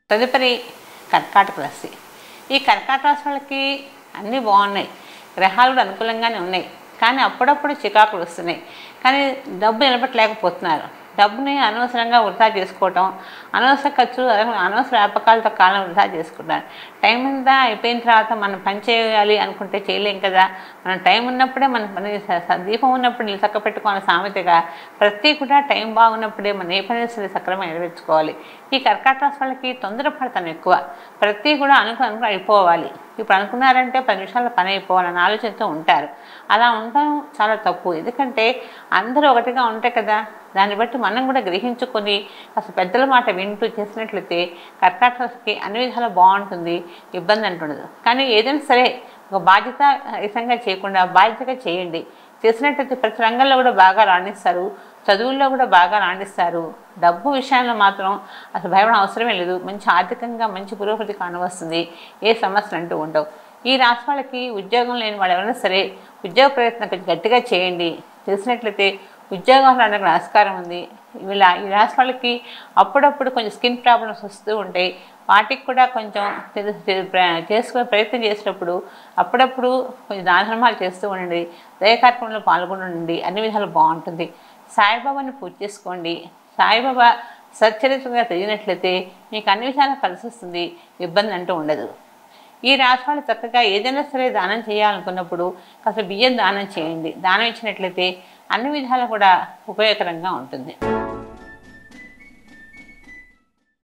తదుపరి కర్కాటక రాశి ఈ కర్కాటక రాశి వాళ్ళకి అన్నీ బాగున్నాయి గ్రహాలు కూడా అనుకూలంగానే ఉన్నాయి కానీ అప్పుడప్పుడు చికాకులు వస్తున్నాయి కానీ డబ్బు నిలబట్టలేకపోతున్నారు డబ్బుని అనవసరంగా వృధా చేసుకోవటం అనవసర ఖర్చులు అనవసర వ్యాపకాలతో కాలం వృధా చేసుకుంటారు టైం అంతా అయిపోయిన తర్వాత మనం పని చేయాలి అనుకుంటే చేయలేం కదా మనం టైం ఉన్నప్పుడే మన పని స- స- దీపం ఉన్నప్పుడు నీళ్ళు చక్క పెట్టుకోవాలి సామెతగా ప్రతి కూడా టైం బాగున్నప్పుడే మన ఏ పని సరే సక్రమంగా నెరవేర్చుకోవాలి ఈ కర్కాటక రాశి వాళ్ళకి తొందరపడతాం ఎక్కువ ప్రతి కూడా అనుకు అనుకు అయిపోవాలి ఇప్పుడు అనుకున్నారంటే పది నిమిషాల్లో పని అయిపోవాలన్న ఆలోచనతో ఉంటారు అలా ఉండడం చాలా తప్పు ఎందుకంటే అందరూ ఒకటిగా ఉంటాయి కదా దాన్ని బట్టి మనం కూడా గ్రహించుకొని అసలు పెద్దల మాట వింటూ చేసినట్లయితే కర్కాటకకి అన్ని విధాలా బాగుంటుంది ఇబ్బంది అంటుండదు కానీ ఏదైనా సరే ఒక బాధ్యత రహితంగా చేయకుండా బాధ్యతగా చేయండి చేసినట్లయితే ప్రతి రంగంలో కూడా బాగా రాణిస్తారు చదువుల్లో కూడా బాగా రాణిస్తారు డబ్బు విషయంలో మాత్రం అసలు భయపడడం అవసరమే లేదు మంచి ఆర్థికంగా మంచి పురోగతి కానవస్తుంది ఏ సమస్యలు అంటూ ఉండవు ఈ రాశి వాళ్ళకి ఉద్యోగం లేని వాళ్ళు ఎవరైనా సరే ఉద్యోగ ప్రయత్నం కొంచెం గట్టిగా చేయండి చేసినట్లయితే ఉద్యోగాలు రావడానికి ఆస్కారం ఉంది వీళ్ళ ఈ రాశి వాళ్ళకి అప్పుడప్పుడు కొంచెం స్కిన్ ప్రాబ్లమ్స్ వస్తూ ఉంటాయి వాటికి కూడా కొంచెం తెలు- తెలు- ప్ర- చేసుకునే ప్రయత్నం చేసినప్పుడు అప్పుడప్పుడు కొంచెం దాన ధర్మాలు చేస్తూ ఉండండి దయ కార్యక్రమంలో పాల్గొనండి అన్ని విధాలు బాగుంటుంది సాయిబాబాని పూజ చేసుకోండి సాయిబాబా సచ్చరిత్రగా తెలియనట్లయితే మీకు అన్ని విషయాలు కలిసి వస్తుంది ఇబ్బంది అంటూ ఉండదు ఈ రాశి వాళ్ళు చక్కగా ఏదైనా సరే దానం చేయాలనుకున్నప్పుడు కాస్త బియ్యం దానం చేయండి దానం ఇచ్చినట్లయితే అన్ని విధాలు కూడా ఉపయోగకరంగా ఉంటుంది